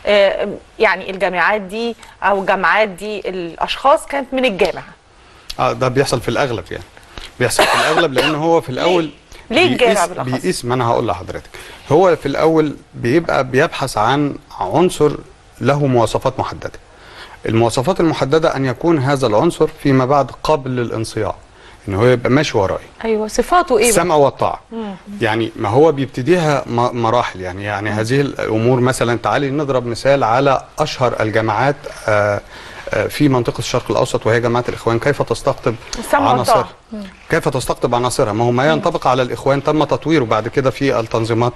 آه، يعني الجامعات دي او الجامعات دي الاشخاص كانت من الجامعه اه ده بيحصل في الاغلب يعني بيحصل في الاغلب لان هو في الاول ليه الجامعة بيقيس- بالأخص؟ بيقيس ما انا هقول لحضرتك هو في الاول بيبقى بيبحث عن عنصر له مواصفات محدده المواصفات المحدده ان يكون هذا العنصر فيما بعد قابل للانصياع ان هو يبقى ماشي وراي ايوه صفاته ايه بقى؟ السمع والطاعه يعني ما هو بيبتديها م- مراحل يعني يعني هذه الامور مثلا تعالي نضرب مثال على اشهر الجامعات آه، آه، في منطقه الشرق الاوسط وهي جامعه الاخوان كيف تستقطب السمع عناصرها والطاعة. كيف تستقطب عناصرها ما هو ما ينطبق على الاخوان تم تطويره بعد كده في التنظيمات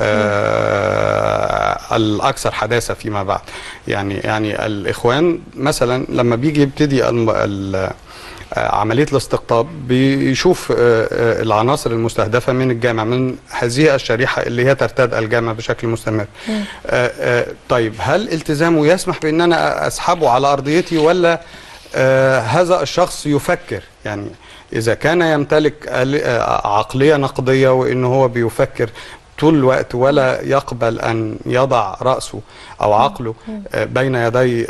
آه الاكثر حداثه فيما بعد يعني يعني الاخوان مثلا لما بيجي يبتدي الم- ال- آه، عمليه الاستقطاب بيشوف آه، آه، العناصر المستهدفه من الجامعه من هذه الشريحه اللي هي ترتاد الجامعه بشكل مستمر. آه، آه، طيب هل التزامه يسمح بان انا اسحبه على ارضيتي ولا آه، هذا الشخص يفكر يعني اذا كان يمتلك آل- آه، عقليه نقديه وان هو بيفكر طول الوقت ولا يقبل ان يضع راسه او عقله آه، بين يدي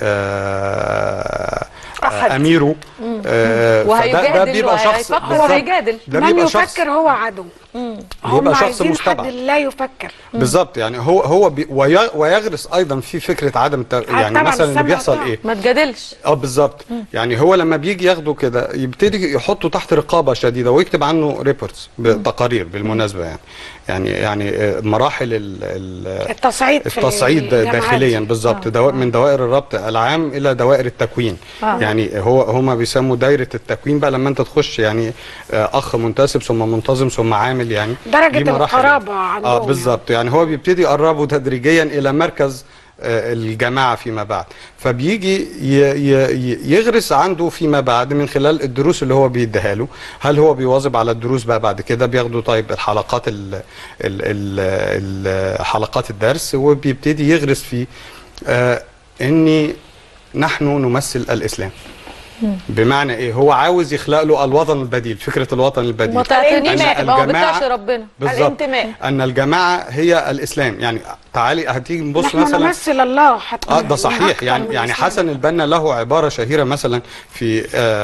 آه، أحد. آه، اميره آه، فده ده وهيجادل بيبقى شخص وهيفكر بالظبط. وهيجادل ده من بيبقى شخص يفكر هو عدو هم بيبقى شخص عايزين حد مستبعد لا يفكر بالظبط يعني هو هو بي وي- ويغرس ايضا في فكره عدم الت... يعني طبعاً مثلا اللي السمع بيحصل والطاعة. ايه ما تجادلش اه بالظبط يعني هو لما بيجي ياخده كده يبتدي يحطه تحت رقابه شديده ويكتب عنه ريبورتس بتقارير بالمناسبه يعني يعني يعني آه، مراحل ال ال التصعيد في التصعيد الجامعات. داخليا بالظبط دوا من دوائر الربط العام الى دوائر التكوين آه. يعني هو هما بيسموا دايره التكوين بقى لما انت تخش يعني آه، اخ منتسب ثم منتظم ثم عامل يعني درجة دي مراحل. القرابة عندهم اه يعني. بالظبط يعني هو بيبتدي يقربه تدريجيا الى مركز آه، الجماعه فيما بعد فبيجي ي- ي- ي- يغرس عنده فيما بعد من خلال الدروس اللي هو بيديها له هل هو بيواظب على الدروس بقى بعد كده بياخدوا طيب الحلقات ال ال ال ال حلقات الدرس وبيبتدي يغرس فيه آه اني نحن نمثل الاسلام بمعنى ايه هو عاوز يخلق له الوطن البديل فكره الوطن البديل ما تعتنيش أن ما هو الجماعة- بتاعش ربنا بالظبط الانتماء ان الجماعه هي الاسلام يعني تعالي هتيجي نبص نحن مثلا نمثل الله حتى اه ده صحيح أكتر يعني من يعني الإسلام. حسن البنا له عباره شهيره مثلا في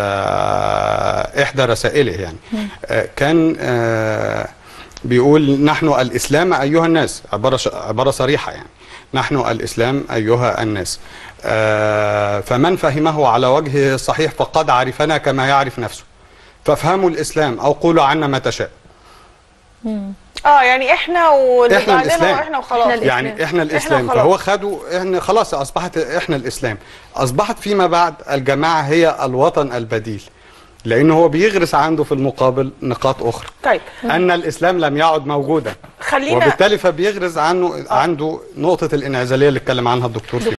آه احدى رسائله يعني آه كان آه بيقول نحن الاسلام ايها الناس عباره ش- عباره صريحه يعني نحن الاسلام ايها الناس آه فمن فهمه على وجهه الصحيح فقد عرفنا كما يعرف نفسه فافهموا الاسلام او قولوا عنا ما تشاء اه يعني احنا واللي احنا بعدنا الاسلام واحنا وخلاص إحنا الإسلام. يعني احنا الاسلام خلاص. فهو خدوا احنا خلاص اصبحت احنا الاسلام اصبحت فيما بعد الجماعه هي الوطن البديل لان هو بيغرس عنده في المقابل نقاط اخرى طيب ان الاسلام لم يعد موجودا خلينا وبالتالي فبيغرس عنه عنده نقطه الانعزاليه اللي اتكلم عنها الدكتور في